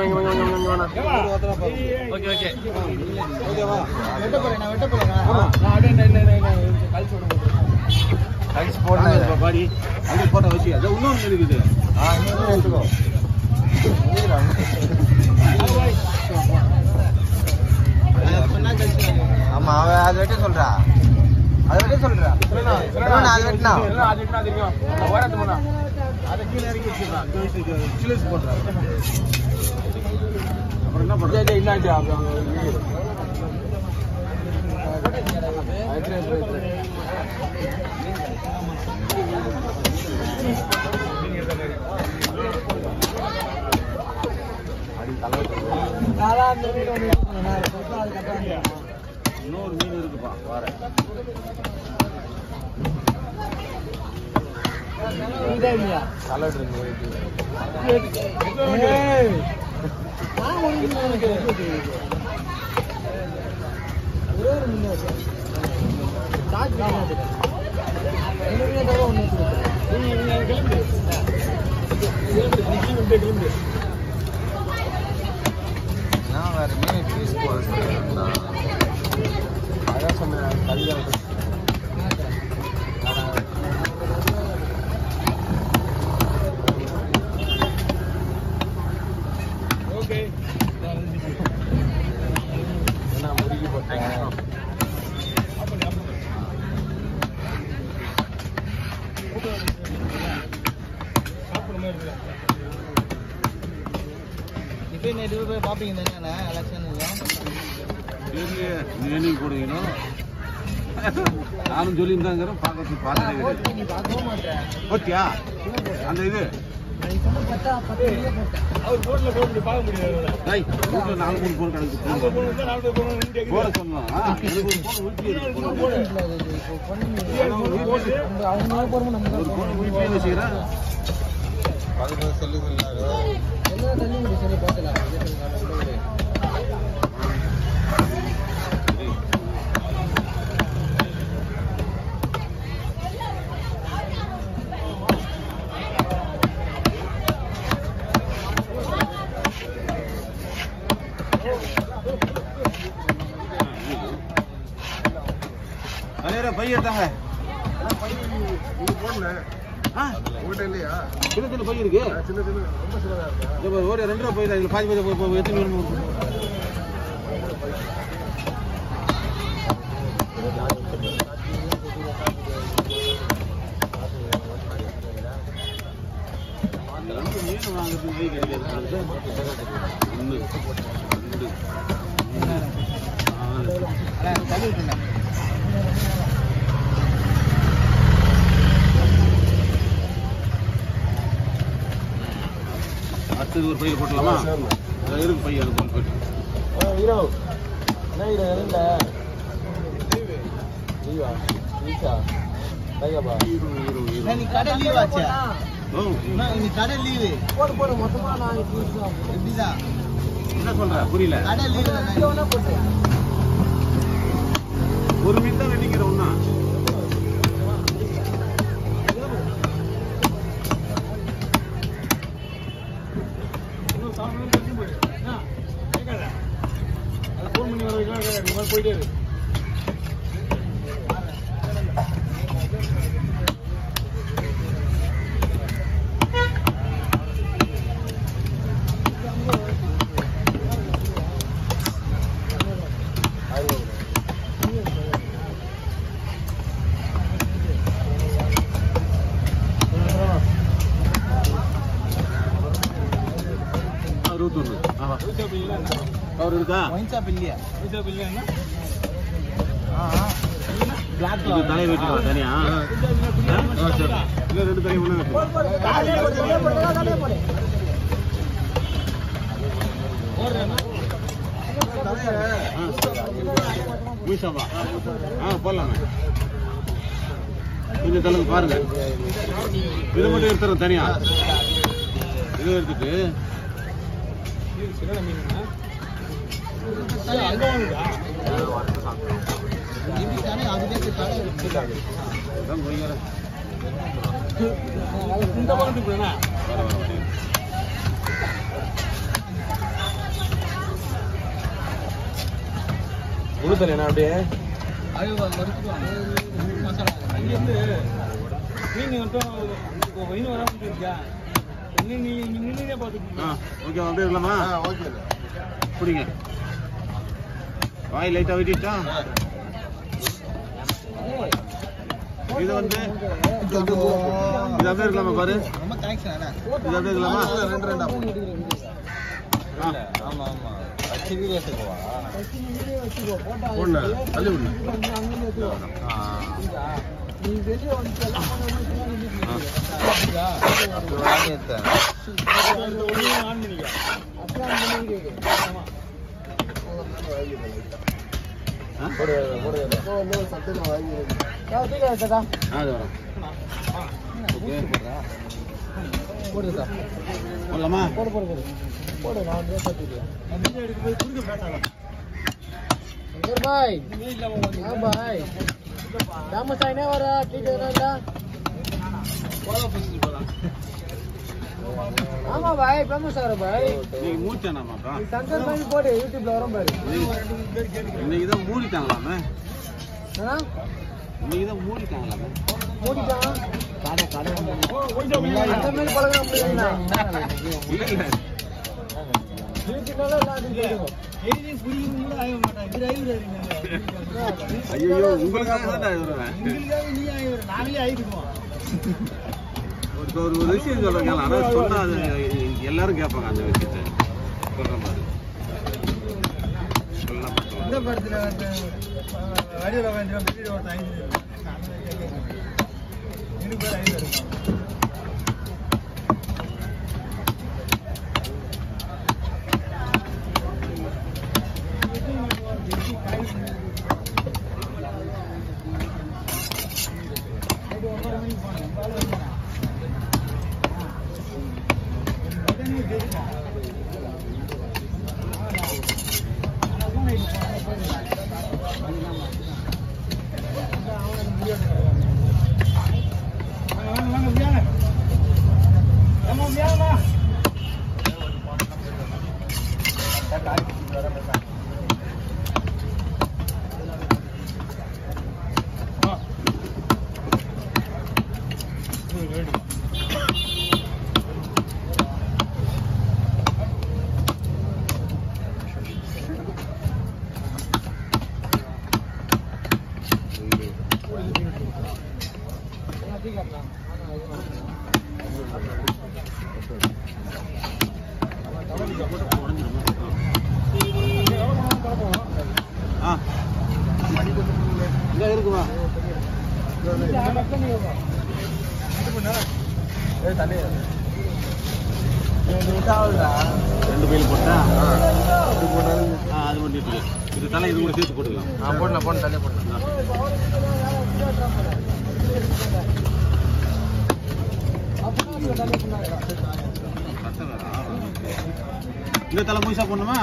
இங்க வாங்க, இங்க வாங்க, இங்க வாங்க. ஓகே ஓகே பாடி அது போட்ட வச்சு அது இன்னொன்று இருக்குது ஆமா அவன் அதை வெட்ட சொல்றா அதை வெட்ட சொல்றா அது வெட்டினா அது என்ன தெரியும் ஓரத்து போனா அதை கீழே இறக்கி வச்சிடறான் சிலிஸ் போடுறான் அப்புறம் என்ன பண்றது இன்னாச்சு இன்னொரு மீன் இருக்குப்பா வார சலாட் இருக்கு நான் வேற மீன் பீஸ் போட சொல்றேன் அதான் சொன்னேன் கல்யாணம் என்ன முறுக்கி போட்டேன் பாப்பீங்க தானே எலெக்ஷன் தெரியலையே நீ என்னைக்கு போடுவீங்களோ நானும் சொல்லியிருந்தாங்கிறேன் பார்க்கறது பார்த்ததே கிடையாது நீ பார்க்கவும் மாட்டேன் ஓகேயா அந்த இது அவர் போன்ல போட்டு பார்க்க முடியாது டேய் வீட்டில் நாலு மூணு போன் கிடக்கு போட சொன்னோம் ஆ, எனக்கு ஒரு போன் வீட்டில் இருக்கு ஒரு போன் வீட்டிலே வச்சுக்கிறேன் பக்கத்துல சொல்லி சொல்லாரு அலையரா பை எடுத்தாங்க ஆ உங்கள்கிட்ட இல்லையா சின்ன சின்ன பை இருக்கு சின்ன சின்ன ரொம்ப சின்னதா இருக்கா இதோ பாரு, ஒரு ரெண்டு ரூபா பை தான் இதுல பாதி பை பை- பை எத்தனை வேணும் ரெண்டு மீன் வாங்குறதுக்கு கை கிடைக்காது ஒன்று ரெண்டு மூணு, நாலு அடுத்தது ஒரு பையில போட்டலாமா அது இருக்கு பை அது கொண்டு போயிட்டு ஹீரோ என்ன ஹீரோ எதுல லீவா லீசா தையாபா ஹீரோ ஹீரோ ஹீரோ நீ கடை லீவ் ஆச்சா ஓ நீ கடை லீவு போடு போடு மொத்தமா நான் எப்படிதான் என்ன சொல்ற புரியல கடை லீவு போட்டு ஒரு மீன் தான் வெட்டிக்கிற ஒண்ணா ஃபோன் பண்ணி வர வைக்கலாம் இந்த மாதிரி போயிட்டே இரு அறுபத்தொன்னு ஆஹா அவர் இருக்கா ஒயின் ஷாப் இல்லையா பிளாக் இது தலையை வெட்டிக்கலாம் தனியா ஆ, சரி. இல்ல ரெண்டு தலையை ஒண்ணா வெட்டுவோம் மீசாவா ஆ போடலாமே கொஞ்சம் தள்ளுங்க பாருங்க இது மட்டும் எடுத்துறோம் தனியா இது எடுத்துட்டு அதான் போய்க்கிறேன். இந்த பக்கத்துக்கு போனா வர, வர, வர. உளுத்தல் என்ன அப்படியே அது வறுத்துக்கலாம் மசாலா அங்கே வந்து மீன் மட்டும் வயிறு வராமல் இருக்கா நீ நீ நின்றுனே ஆ பார்த்துக்கீங்க ஓகே அப்படியே இருக்கலாமா ஓகே பிடிங்க வாய் லைட்டாக வெட்டிட்டா இது வந்து இது அப்படியே இருக்கலாமா பாரு ரொம்ப தேங்க்ஸ் அண்ணா இது அப்படியே இருக்கலாமா ரெண்டு ரெண்டா ஆ. ஆமா ஆமா அச்சு வீடியோ வச்சுக்கோவா ஒன்று தள்ளி விடு ஆ நீ வெளியே வந்து ஆ. அப்படி வாங்கி எடுத்தேன் ஆன் பண்ணிக்க ஆ? போடு போடு ஆ அது வரும் ஓகே போடுதா போடலாமா போடு போடு போடு போடு நான் வந்து பார்த்துக்கிறேன் வீடியோ எடுக்கும்போது குறுக்க பேசாத பாய் हाँ भाई दाम साइने और ठीक है ना ஆமா பாய் ஃபேமஸ் ஆகிற பாய் இன்னைக்கு மூச்சானாமாப்பா சங்கர் பாய் போடு யூடியூப்ல வரும் பாரு இன்னைக்கு தான் மூடிட்டாங்களாமே ஆனா இன்னைக்கு தான் மூடிட்டாங்களாமே மூடிட்டான் கடை கடை கொஞ்சம் அந்த மாதிரி பழக முடியல இல்லை இல்லை யூடியூப்ல எல்லாம் அது கேட்கும் எழுதி புரியுது கூட ஆக மாட்டான் இது ஆகிவிடாரு ஐயோ உங்களுக்காக தான் நான் வருவேன் உங்களுக்காக நீ ஆகிவிட நாங்களே ஆகிடுவோம் ஒரு ஒரு ஒரு விஷயம் சொல்றேன் ஆனால் சொன்னா அது எல்லாரும் கேட்பாங்க அந்த விஷயத்தை சொல்ற மாதிரி சொல்லலாம் இந்த படத்துல வந்து வடிவில் வேண்டிய வீடியோ ஒருத்தன் ஐந்து எனக்கு பேர் ஐந்து இருக்கும் வாங்க வாங்க வியாழ ஏமா வியாழமா ஆ இங்க இருக்குமா ரெண்டு பையில் போட்டா ஆ அது பண்ணிட்டு இது தலை இது கூட சேர்த்து போட்டுக்கலாம் போடலாம் போடலாம் தள்ளி போடலாம் கஷ்டம் வேற. இந்த தலை முழுசா போடணுமா